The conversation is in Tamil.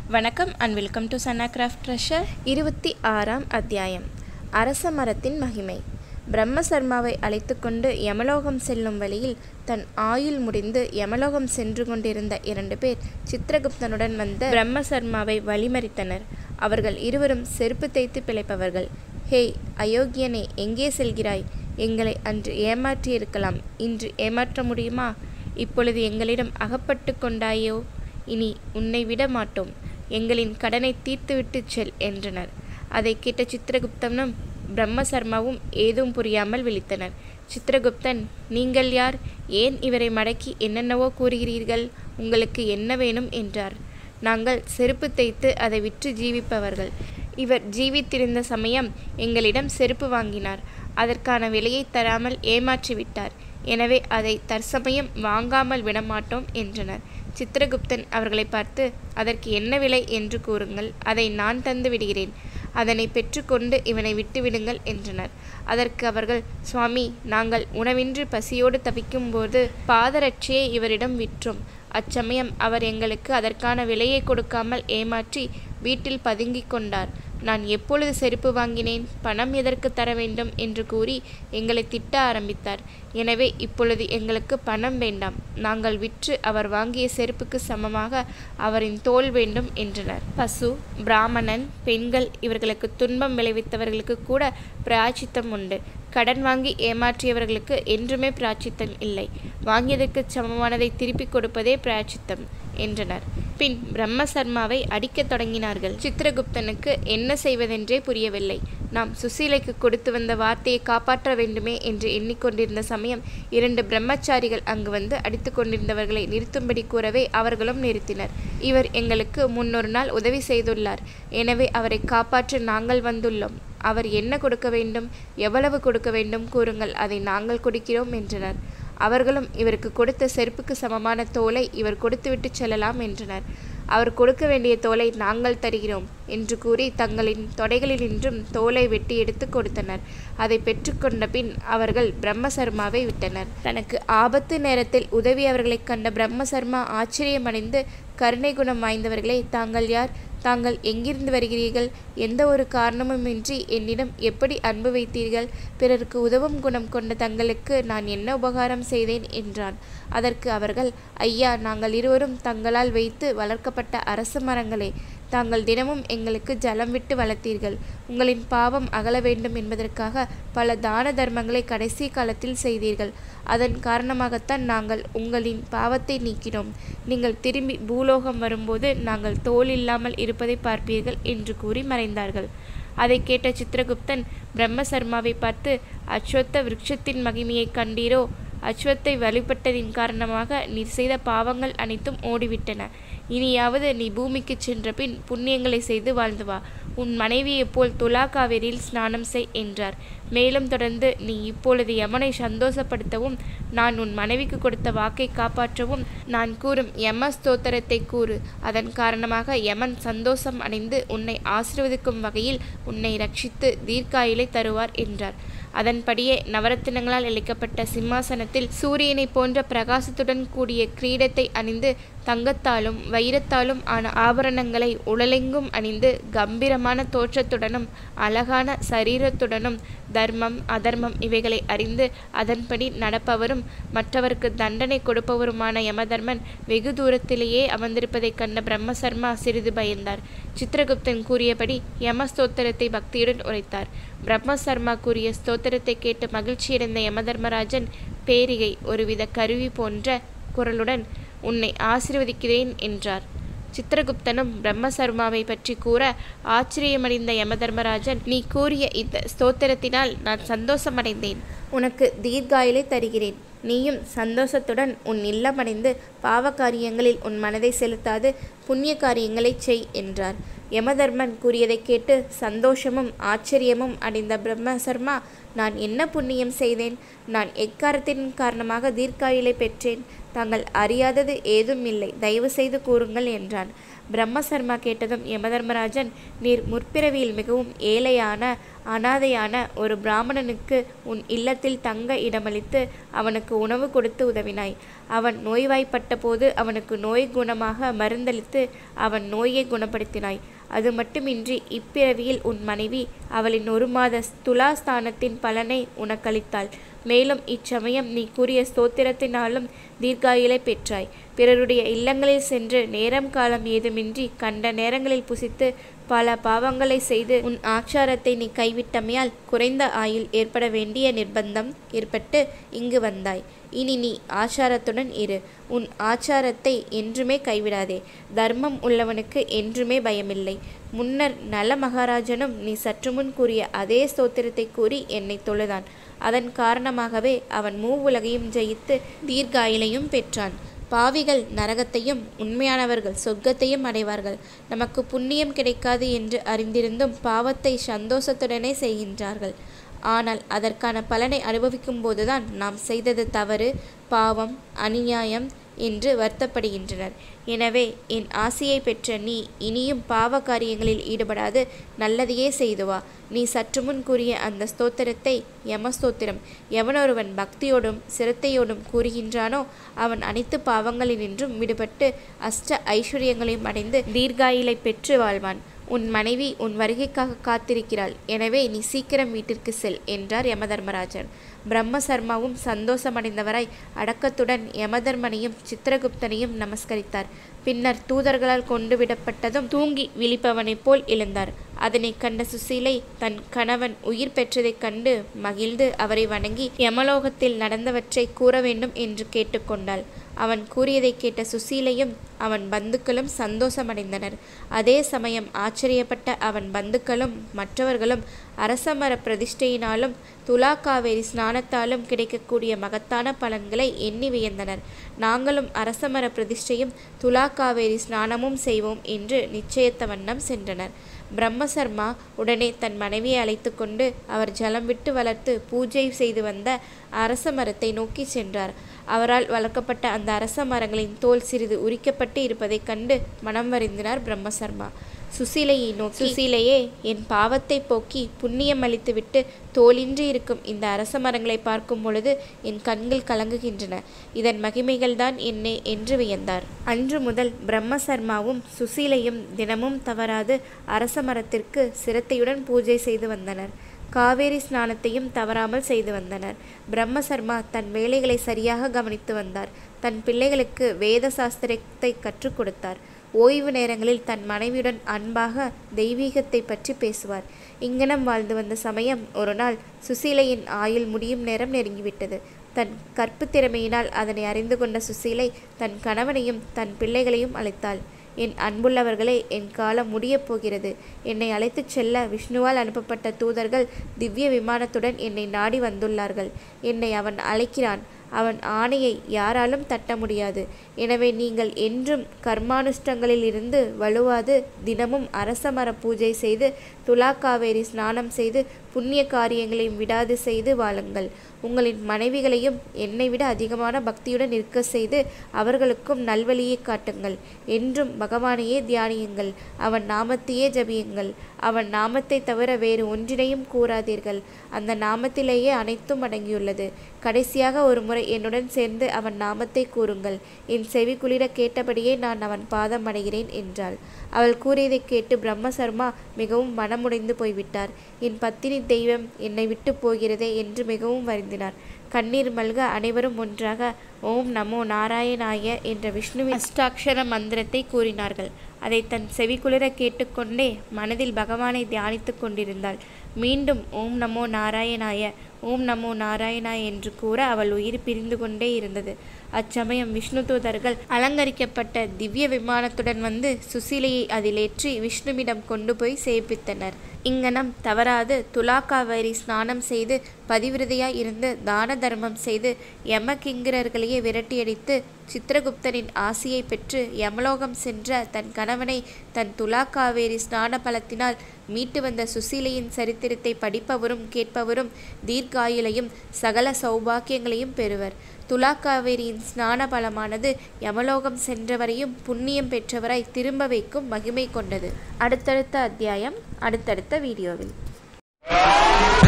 வணக்கம் அண்ட் வெல்கம் டு சன்னா கிராஃப்ட் ட்ரெஷர் இருபத்தி ஆறாம் அத்தியாயம் அரச மரத்தின் மகிமை பிரம்மசர்மாவை அழைத்து கொண்டு யமலோகம் செல்லும் வழியில் தன் ஆயுள் முடிந்து யமலோகம் சென்று கொண்டிருந்த இரண்டு பேர் சித்திரகுப்தனுடன் வந்த பிரம்மசர்மாவை வழிமறித்தனர் அவர்கள் இருவரும் செருப்பு தேய்த்து பிழைப்பவர்கள் ஹேய் அயோக்கியனே எங்கே செல்கிறாய் எங்களை அன்று ஏமாற்றியிருக்கலாம் இன்று ஏமாற்ற முடியுமா இப்பொழுது எங்களிடம் அகப்பட்டு கொண்டாயோ இனி உன்னை விட மாட்டோம் எங்களின் கடனை தீர்த்துவிட்டு செல் என்றனர் அதை கேட்ட சித்திரகுப்தனும் பிரம்மசர்மாவும் ஏதும் புரியாமல் விழித்தனர் சித்திரகுப்தன் நீங்கள் யார் ஏன் இவரை மடக்கி என்னென்னவோ கூறுகிறீர்கள் உங்களுக்கு என்ன வேணும் என்றார் நாங்கள் செருப்பு தைத்து அதை விற்று ஜீவிப்பவர்கள் இவர் ஜீவித்திருந்த சமயம் எங்களிடம் செருப்பு வாங்கினார் அதற்கான விலையை தராமல் ஏமாற்றிவிட்டார் எனவே அதை தற்சமயம் வாங்காமல் விடமாட்டோம் என்றனர் சித்திரகுப்தன் அவர்களை பார்த்து அதற்கு என்ன விலை என்று கூறுங்கள் அதை நான் தந்து விடுகிறேன் அதனை பெற்றுக்கொண்டு இவனை விட்டுவிடுங்கள் என்றனர் அதற்கு அவர்கள் சுவாமி நாங்கள் உணவின்றி பசியோடு தவிக்கும்போது பாதரட்சியை இவரிடம் விற்றோம் அச்சமயம் அவர் எங்களுக்கு அதற்கான விலையை கொடுக்காமல் ஏமாற்றி வீட்டில் பதுங்கிக் கொண்டார் நான் எப்பொழுது செருப்பு வாங்கினேன் பணம் எதற்கு தர வேண்டும் என்று கூறி எங்களை திட்ட ஆரம்பித்தார் எனவே இப்பொழுது எங்களுக்கு பணம் வேண்டாம் நாங்கள் விற்று அவர் வாங்கிய செருப்புக்கு சமமாக அவரின் தோல் வேண்டும் என்றனர் பசு பிராமணன் பெண்கள் இவர்களுக்கு துன்பம் விளைவித்தவர்களுக்கு கூட பிராய்ச்சித்தம் உண்டு கடன் வாங்கி ஏமாற்றியவர்களுக்கு என்றுமே பிராச்சித்தம் இல்லை வாங்கியதற்கு சமமானதை திருப்பிக் கொடுப்பதே பிராச்சித்தம் என்றனர் பின் பிரம்மசர்மாவை அடிக்கத் தொடங்கினார்கள் சித்திரகுப்தனுக்கு என்ன செய்வதென்றே புரியவில்லை நாம் சுசீலைக்கு கொடுத்து வந்த வார்த்தையை காப்பாற்ற வேண்டுமே என்று எண்ணிக்கொண்டிருந்த சமயம் இரண்டு பிரம்மச்சாரிகள் அங்கு வந்து அடித்து கொண்டிருந்தவர்களை நிறுத்தும்படி கூறவே அவர்களும் நிறுத்தினர் இவர் எங்களுக்கு முன்னொரு நாள் உதவி செய்துள்ளார் எனவே அவரை காப்பாற்ற நாங்கள் வந்துள்ளோம் அவர் என்ன கொடுக்க வேண்டும் எவ்வளவு கொடுக்க வேண்டும் கூறுங்கள் அதை நாங்கள் கொடுக்கிறோம் என்றனர் அவர்களும் இவருக்கு கொடுத்த செருப்புக்கு சமமான தோலை இவர் கொடுத்துவிட்டு செல்லலாம் என்றனர் அவர் கொடுக்க வேண்டிய தோலை நாங்கள் தருகிறோம் என்று கூறி தங்களின் தொடைகளினின்றும் தோலை வெட்டி எடுத்து கொடுத்தனர் அதை பெற்றுக்கொண்ட பின் அவர்கள் பிரம்மசர்மாவை விட்டனர் தனக்கு ஆபத்து நேரத்தில் உதவி அவர்களைக் கண்ட பிரம்மசர்மா ஆச்சரியமடைந்து கருணை குணம் வாய்ந்தவர்களே தாங்கள் யார் தாங்கள் எங்கிருந்து வருகிறீர்கள் எந்த ஒரு காரணமுமின்றி என்னிடம் எப்படி அன்பு வைத்தீர்கள் பிறருக்கு உதவும் குணம் கொண்ட தங்களுக்கு நான் என்ன உபகாரம் செய்தேன் என்றான் அதற்கு அவர்கள் ஐயா நாங்கள் இருவரும் தங்களால் வைத்து வளர்க்கப்பட்ட அரச மரங்களே தாங்கள் தினமும் எங்களுக்கு ஜலம் விட்டு வளர்த்தீர்கள் உங்களின் பாவம் அகல வேண்டும் என்பதற்காக பல தான தர்மங்களை கடைசி காலத்தில் செய்தீர்கள் அதன் காரணமாகத்தான் நாங்கள் உங்களின் பாவத்தை நீக்கினோம் நீங்கள் திரும்பி பூலோகம் வரும்போது நாங்கள் தோல் இல்லாமல் இருப்பதை பார்ப்பீர்கள் என்று கூறி மறைந்தார்கள் அதை கேட்ட சித்திரகுப்தன் பிரம்மசர்மாவை பார்த்து அஸ்வத்த விருட்சத்தின் மகிமையை கண்டீரோ அஸ்வத்தை வழிபட்டதின் காரணமாக நீ செய்த பாவங்கள் அனைத்தும் ஓடிவிட்டன இனியாவது நீ பூமிக்கு சென்ற பின் புண்ணியங்களை செய்து வாழ்ந்து வா உன் மனைவியைப் போல் துலா காவேரியில் ஸ்நானம் செய் என்றார் மேலும் தொடர்ந்து நீ இப்பொழுது யமனை சந்தோஷப்படுத்தவும் நான் உன் மனைவிக்கு கொடுத்த வாக்கை காப்பாற்றவும் நான் கூறும் யம ஸ்தோத்திரத்தை கூறு அதன் காரணமாக யமன் சந்தோஷம் அடைந்து உன்னை ஆசிர்வதிக்கும் வகையில் உன்னை ரட்சித்து தீர்க்காயிலை தருவார் என்றார் அதன்படியே நவரத்தினங்களால் இழைக்கப்பட்ட சிம்மாசனத்தில் சூரியனைப் போன்ற பிரகாசத்துடன் கூடிய கிரீடத்தை அணிந்து தங்கத்தாலும் வைரத்தாலும் ஆன ஆபரணங்களை உடலெங்கும் அணிந்து கம்பீரமான தோற்றத்துடனும் அழகான சரீரத்துடனும் தர்மம் அதர்மம் இவைகளை அறிந்து அதன்படி நடப்பவரும் மற்றவருக்கு தண்டனை கொடுப்பவருமான யமதர்மன் வெகு தூரத்திலேயே அமர்ந்திருப்பதைக் கண்ட பிரம்மசர்மா சிறிது பயந்தார் சித்திரகுப்தன் கூறியபடி யம ஸ்தோத்திரத்தை பக்தியுடன் உரைத்தார் பிரம்மசர்மா கூறிய ஸ்தோத்திரத்தை கேட்டு மகிழ்ச்சியடைந்த யமதர்மராஜன் பேரிகை ஒருவித கருவி போன்ற குரலுடன் உன்னை ஆசிர்வதிக்கிறேன் என்றார் சித்திரகுப்தனும் பிரம்மசர்மாவை பற்றி கூற ஆச்சரியமடைந்த யமதர்மராஜன் நீ கூறிய இந்த ஸ்தோத்திரத்தினால் நான் சந்தோஷமடைந்தேன் உனக்கு தீர்காயிலை தருகிறேன் நீயும் சந்தோஷத்துடன் உன் இல்லமடைந்து பாவ காரியங்களில் உன் மனதை செலுத்தாது புண்ணிய காரியங்களை செய் என்றார் யமதர்மன் கூறியதை கேட்டு சந்தோஷமும் ஆச்சரியமும் அடைந்த பிரம்மசர்மா நான் என்ன புண்ணியம் செய்தேன் நான் எக்காரத்தின் காரணமாக தீர்க்காயிலை பெற்றேன் தாங்கள் அறியாதது ஏதும் இல்லை தயவு செய்து கூறுங்கள் என்றான் பிரம்மசர்மா கேட்டதும் யமதர்மராஜன் நீர் முற்பிறவியில் மிகவும் ஏழையான அனாதையான ஒரு பிராமணனுக்கு உன் இல்லத்தில் தங்க இடமளித்து அவனுக்கு உணவு கொடுத்து உதவினாய் அவன் நோய்வாய்ப்பட்ட போது அவனுக்கு நோய் குணமாக மருந்தளித்து அவன் நோயை குணப்படுத்தினாய் அது மட்டுமின்றி இப்பிறவியில் உன் மனைவி அவளின் ஒரு மாத துலாஸ்தானத்தின் பலனை உனக்களித்தாள் மேலும் இச்சமயம் நீ கூறிய ஸ்தோத்திரத்தினாலும் தீர்காயுளை பெற்றாய் பிறருடைய இல்லங்களில் சென்று நேரம் காலம் ஏதுமின்றி கண்ட நேரங்களில் புசித்து பல பாவங்களை செய்து உன் ஆச்சாரத்தை நீ கைவிட்டமையால் குறைந்த ஆயுள் ஏற்பட வேண்டிய நிர்பந்தம் ஏற்பட்டு இங்கு வந்தாய் இனி நீ ஆச்சாரத்துடன் இரு உன் ஆச்சாரத்தை என்றுமே கைவிடாதே தர்மம் உள்ளவனுக்கு என்றுமே பயமில்லை முன்னர் நல மகாராஜனும் நீ சற்று முன் கூறிய அதே ஸ்தோத்திரத்தை கூறி என்னை தொழுதான் அதன் காரணமாகவே அவன் மூவுலகையும் ஜெயித்து தீர்காயிலையும் பெற்றான் பாவிகள் நரகத்தையும் உண்மையானவர்கள் சொர்க்கத்தையும் அடைவார்கள் நமக்கு புண்ணியம் கிடைக்காது என்று அறிந்திருந்தும் பாவத்தை சந்தோஷத்துடனே செய்கின்றார்கள் ஆனால் அதற்கான பலனை அனுபவிக்கும் போதுதான் நாம் செய்தது தவறு பாவம் அநியாயம் என்று வருத்தப்படுகின்றனர் எனவே என் ஆசையை பெற்ற நீ இனியும் பாவ காரியங்களில் ஈடுபடாது நல்லதையே செய்து வா நீ சற்று முன் கூறிய அந்த ஸ்தோத்திரத்தை யமஸ்தோத்திரம் எவனொருவன் பக்தியோடும் சிரத்தையோடும் கூறுகின்றானோ அவன் அனைத்து பாவங்களினின்றும் விடுபட்டு அஷ்ட ஐஸ்வர்யங்களையும் அடைந்து தீர்காயிலை பெற்று வாழ்வான் உன் மனைவி உன் வருகைக்காக காத்திருக்கிறாள் எனவே நீ சீக்கிரம் வீட்டிற்கு செல் என்றார் யமதர்மராஜன் பிரம்மசர்மாவும் சந்தோஷமடைந்தவராய் அடக்கத்துடன் யமதர்மனையும் சித்திரகுப்தனையும் நமஸ்கரித்தார் பின்னர் தூதர்களால் கொண்டு விடப்பட்டதும் தூங்கி விழிப்பவனைப் போல் எழுந்தார் அதனை கண்ட சுசீலை தன் கணவன் உயிர் பெற்றதைக் கண்டு மகிழ்ந்து அவரை வணங்கி யமலோகத்தில் நடந்தவற்றை கூற வேண்டும் என்று கேட்டுக்கொண்டாள் அவன் கூறியதை கேட்ட சுசீலையும் அவன் பந்துக்களும் சந்தோஷமடைந்தனர் அதே சமயம் ஆச்சரியப்பட்ட அவன் பந்துக்களும் மற்றவர்களும் அரசமர பிரதிஷ்டையினாலும் துலா காவேரி ஸ்நானத்தாலும் கிடைக்கக்கூடிய மகத்தான பலன்களை எண்ணி வியந்தனர் நாங்களும் அரசமர பிரதிஷ்டையும் துலா காவேரி ஸ்நானமும் செய்வோம் என்று நிச்சயித்த வண்ணம் சென்றனர் பிரம்மசர்மா உடனே தன் மனைவியை அழைத்து கொண்டு அவர் ஜலம் விட்டு வளர்த்து பூஜை செய்து வந்த அரச மரத்தை நோக்கி சென்றார் அவரால் வளர்க்கப்பட்ட அந்த அரச மரங்களின் தோல் சிறிது உரிக்கப்பட்டு இருப்பதைக் கண்டு மனம் வருந்தினார் பிரம்மசர்மா சுசீலையை நோக்கி சுசீலையே என் பாவத்தை போக்கி புண்ணியம் அளித்துவிட்டு தோலின்றி இருக்கும் இந்த அரச மரங்களை பார்க்கும் பொழுது என் கண்கள் கலங்குகின்றன இதன் மகிமைகள்தான் என்னே என்று வியந்தார் அன்று முதல் பிரம்மசர்மாவும் சுசீலையும் தினமும் தவறாது அரச மரத்திற்கு சிரத்தையுடன் பூஜை செய்து வந்தனர் காவேரி ஸ்நானத்தையும் தவறாமல் செய்து வந்தனர் பிரம்மசர்மா தன் வேலைகளை சரியாக கவனித்து வந்தார் தன் பிள்ளைகளுக்கு வேத சாஸ்திரத்தை கற்றுக் கொடுத்தார் ஓய்வு நேரங்களில் தன் மனைவியுடன் அன்பாக தெய்வீகத்தை பற்றி பேசுவார் இங்கனம் வாழ்ந்து வந்த சமயம் ஒரு நாள் சுசீலையின் ஆயுள் முடியும் நேரம் நெருங்கிவிட்டது தன் கற்பு திறமையினால் அதனை அறிந்து கொண்ட சுசீலை தன் கணவனையும் தன் பிள்ளைகளையும் அழைத்தாள் என் அன்புள்ளவர்களே என் காலம் முடியப் போகிறது என்னை அழைத்துச் செல்ல விஷ்ணுவால் அனுப்பப்பட்ட தூதர்கள் திவ்ய விமானத்துடன் என்னை நாடி வந்துள்ளார்கள் என்னை அவன் அழைக்கிறான் அவன் ஆணையை யாராலும் தட்ட முடியாது எனவே நீங்கள் என்றும் கர்மானுஷ்டங்களில் இருந்து வலுவாது தினமும் அரசமர பூஜை செய்து துலா காவேரி ஸ்நானம் செய்து புண்ணிய காரியங்களையும் விடாது செய்து வாழுங்கள் உங்களின் மனைவிகளையும் என்னை விட அதிகமான பக்தியுடன் இருக்க செய்து அவர்களுக்கும் நல்வழியை காட்டுங்கள் என்றும் பகவானையே தியானியுங்கள் அவன் நாமத்தையே ஜபியுங்கள் அவன் நாமத்தை தவிர வேறு ஒன்றினையும் கூறாதீர்கள் அந்த நாமத்திலேயே அனைத்தும் அடங்கியுள்ளது கடைசியாக ஒரு முறை என்னுடன் சேர்ந்து அவன் நாமத்தை கூறுங்கள் என் செவி குளிர கேட்டபடியே நான் அவன் பாதம் அடைகிறேன் என்றாள் அவள் கூறியதை கேட்டு பிரம்மசர்மா மிகவும் மனமுடைந்து போய்விட்டார் என் பத்தினி தெய்வம் என்னை விட்டு போகிறதே என்று மிகவும் வருந்தினார் கண்ணீர் மல்க அனைவரும் ஒன்றாக ஓம் நமோ நாராயணாய என்ற விஷ்ணுவின் அஷ்டாட்சர மந்திரத்தை கூறினார்கள் அதை தன் செவிக்குளிர கேட்டுக்கொண்டே மனதில் பகவானை தியானித்து கொண்டிருந்தாள் மீண்டும் ஓம் நமோ நாராயணாய ஓம் நமோ நாராயணாய என்று கூற அவள் உயிர் பிரிந்து கொண்டே இருந்தது அச்சமயம் விஷ்ணு தூதர்கள் அலங்கரிக்கப்பட்ட திவ்ய விமானத்துடன் வந்து சுசீலையை அதிலேற்றி விஷ்ணுவிடம் கொண்டு போய் சேர்ப்பித்தனர் இங்கனம் தவறாது துலாக்காவேரி ஸ்நானம் செய்து பதிவிரதையாய் இருந்து தான தர்மம் செய்து யம கிங்கரர்களையே விரட்டியடித்து சித்திரகுப்தனின் ஆசியை பெற்று யமலோகம் சென்ற தன் கணவனை தன் துலா காவேரி ஸ்நான பலத்தினால் மீட்டு வந்த சுசீலையின் சரித்திரத்தை படிப்பவரும் கேட்பவரும் தீர்க்காயுளையும் சகல சௌபாக்கியங்களையும் பெறுவர் துலா காவேரியின் ஸ்நான பலமானது யமலோகம் சென்றவரையும் புண்ணியம் பெற்றவராய் திரும்ப வைக்கும் மகிமை கொண்டது அடுத்தடுத்த அத்தியாயம் அடுத்தடுத்த வீடியோவில்